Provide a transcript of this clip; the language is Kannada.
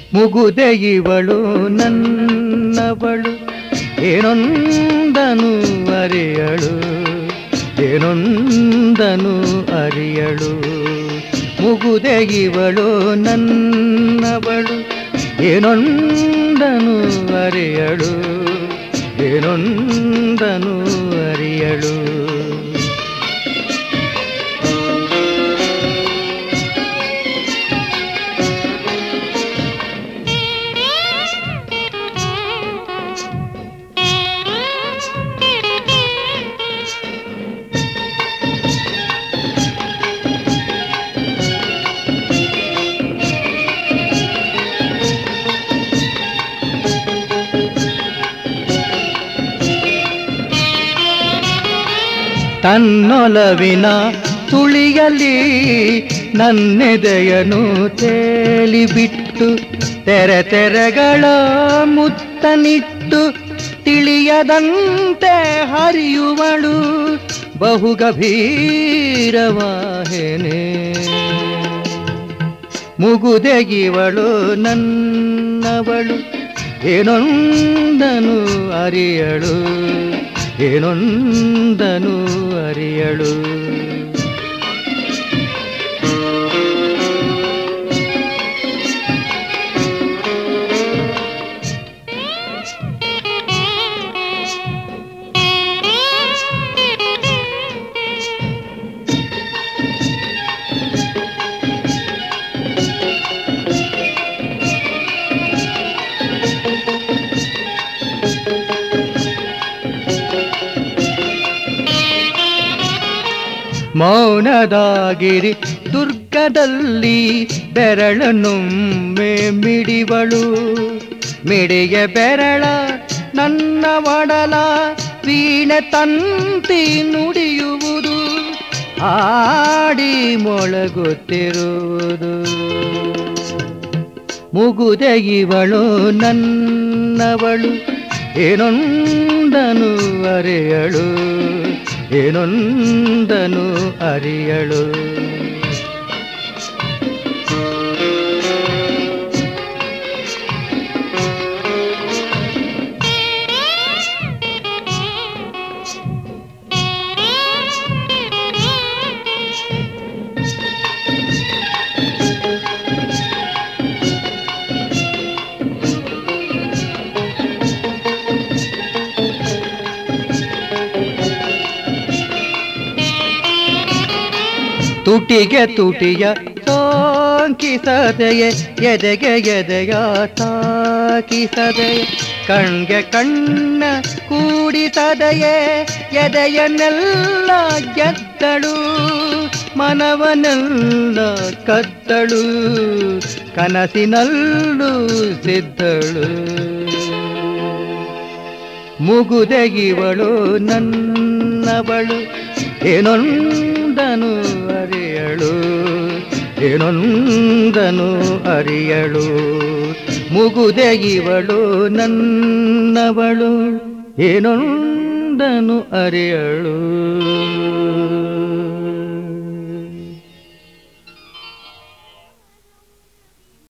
ಮುಗುದೆ ಇವಳು ನನ್ನವಳು ಏನೊಂದನು ಅರಿಯಳು ಏನೊಂದನು ಅರಿಯಳು ಮುಗುದೆ ಇವಳು ನನ್ನವಳು ಏನೊಂದನು ಅರಿಯಳು ಏನೊಂದನು ಅರಿಯಳು ತನ್ನೊಲವಿನ ತುಳಿಯಲಿ ನನ್ನೆದೆಯನು ತೇಲಿಬಿಟ್ಟು ತೆರೆ ತೆರೆಗಳ ಮುತ್ತನಿಟ್ಟು ತಿಳಿಯದಂತೆ ಹರಿಯುವಳು ಬಹುಗಭೀರವಾಹೆನೆ ಮುಗುದೆಗಿವಳು ನನ್ನವಳು ಏನೊಂದನು ಅರಿಯಳು ಏನೊಂದನು ಅರಿಯಳು ಮೌನದಾಗಿರಿ ದುರ್ಗದಲ್ಲಿ ಬೆರಳನ್ನೊಮ್ಮೆ ಮಿಡಿವಳು ಮಿಡಿಯ ಬೆರಳ ನನ್ನ ಒಡಲ ವೀಣೆ ತಂತಿ ನುಡಿಯುವುದು ಆಡಿ ಮೊಳಗುತ್ತಿರುವುದು ಮುಗುದೆ ಇವಳು ನನ್ನವಳು ಏನೊಂದನು ಅರೆಯಳು ಏನೊಂದನು ಅರಿಯಳು ತುಟಿಗೆ ತುಟಿಯ ಸೋಂಕಿಸದೆಯೇ ಎದೆಗೆ ಎದೆಯ ತಾಕಿಸದೆಯೇ ಕಣ್ಗೆ ಕಣ್ಣ ಕೂಡಿಸದೆಯೇ ಎದೆಯನ್ನೆಲ್ಲ ಗೆದ್ದಳು ಮನವನೆಲ್ಲ ಕದ್ದಳು ಕನಸಿನಲ್ಲೂ ಸಿದ್ದಳು ಮುಗುದೆಗಿವಳು ನನ್ನವಳು ಏನೊಂದನು ಅರಿಯಳು ಏನೊಂದನು ಅರಿಯಳು ಮುಗುದೆಗಿವಳು ನನ್ನವಳು ಏನೊಂದನು ಅರಿಯಳು